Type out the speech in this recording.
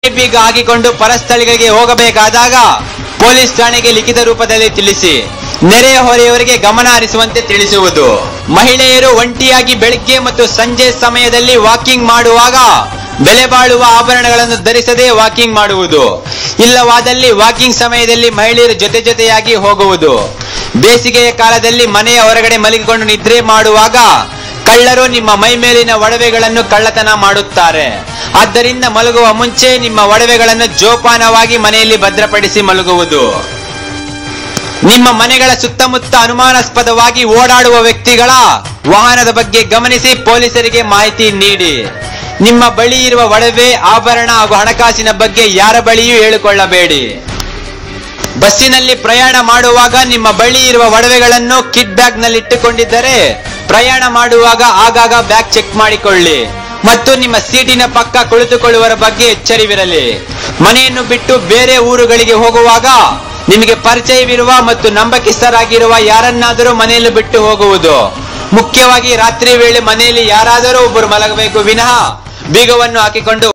ಬೀಗ ಹಾಕಿಕೊಂಡು ಪರಸ್ಥಳಿಗಳಿಗೆ ಹೋಗಬೇಕಾದಾಗ ಪೊಲೀಸ್ ಠಾಣೆಗೆ ಲಿಖಿತ ರೂಪದಲ್ಲಿ ತಿಳಿಸಿ ನೆರೆಯ ಹೊರೆಯವರಿಗೆ ಗಮನ ಹರಿಸುವಂತೆ ತಿಳಿಸುವುದು ಮಹಿಳೆಯರು ಒಂಟಿಯಾಗಿ ಬೆಳಿಗ್ಗೆ ಮತ್ತು ಸಂಜೆ ಸಮಯದಲ್ಲಿ ವಾಕಿಂಗ್ ಮಾಡುವಾಗ ಬೆಲೆ ಬಾಳುವ ಆಭರಣಗಳನ್ನು ಧರಿಸದೆ ವಾಕಿಂಗ್ ಮಾಡುವುದು ಇಲ್ಲವಾದಲ್ಲಿ ವಾಕಿಂಗ್ ಸಮಯದಲ್ಲಿ ಮಹಿಳೆಯರು ಜೊತೆ ಜೊತೆಯಾಗಿ ಹೋಗುವುದು ಬೇಸಿಗೆಯ ಕಾಲದಲ್ಲಿ ಮನೆಯ ಹೊರಗಡೆ ಮಲಗಿಕೊಂಡು ನಿದ್ರೆ ಮಾಡುವಾಗ ಕಳ್ಳರು ನಿಮ್ಮ ಮೈ ಮೇಲಿನ ಒಡವೆಗಳನ್ನು ಕಳ್ಳತನ ಮಾಡುತ್ತಾರೆ ಆದ್ದರಿಂದ ಮಲಗುವ ಮುಂಚೆ ನಿಮ್ಮ ಒಡವೆಗಳನ್ನು ಜೋಪಾನವಾಗಿ ಮನೆಯಲ್ಲಿ ಭದ್ರಪಡಿಸಿ ಮಲಗುವುದು ನಿಮ್ಮ ಮನೆಗಳ ಸುತ್ತಮುತ್ತ ಅನುಮಾನಾಸ್ಪದವಾಗಿ ಓಡಾಡುವ ವ್ಯಕ್ತಿಗಳ ವಾಹನದ ಬಗ್ಗೆ ಗಮನಿಸಿ ಪೊಲೀಸರಿಗೆ ಮಾಹಿತಿ ನೀಡಿ ನಿಮ್ಮ ಬಳಿ ಇರುವ ಒಡವೆ ಆಭರಣ ಹಾಗೂ ಹಣಕಾಸಿನ ಬಗ್ಗೆ ಯಾರ ಬಳಿಯೂ ಹೇಳಿಕೊಳ್ಳಬೇಡಿ ಬಸ್ಸಿನಲ್ಲಿ ಪ್ರಯಾಣ ಮಾಡುವಾಗ ನಿಮ್ಮ ಬಳಿ ಇರುವ ಒಡವೆಗಳನ್ನು ಕಿಟ್ ಬ್ಯಾಗ್ ನಲ್ಲಿ ಇಟ್ಟುಕೊಂಡಿದ್ದರೆ ಪ್ರಯಾಣ ಮಾಡುವಾಗ ಆಗಾಗ ಬ್ಯಾಗ್ ಚೆಕ್ ಮಾಡಿಕೊಳ್ಳಿ ಮತ್ತು ನಿಮ್ಮ ಸೀಟಿನ ಪಕ್ಕ ಕುಳಿತುಕೊಳ್ಳುವರ ಬಗ್ಗೆ ಎಚ್ಚರವಿರಲಿ ಮನೆಯನ್ನು ಬಿಟ್ಟು ಬೇರೆ ಊರುಗಳಿಗೆ ಹೋಗುವಾಗ ನಿಮಗೆ ಪರಿಚಯವಿರುವ ಮತ್ತು ನಂಬಕಿಸ್ತರಾಗಿರುವ ಯಾರನ್ನಾದರೂ ಮನೆಯಲ್ಲಿ ಬಿಟ್ಟು ಹೋಗುವುದು ಮುಖ್ಯವಾಗಿ ರಾತ್ರಿ ವೇಳೆ ಮನೆಯಲ್ಲಿ ಯಾರಾದರೂ ಒಬ್ಬರು ಮಲಗಬೇಕು ವಿನಃ ಬೀಗವನ್ನು ಹಾಕಿಕೊಂಡು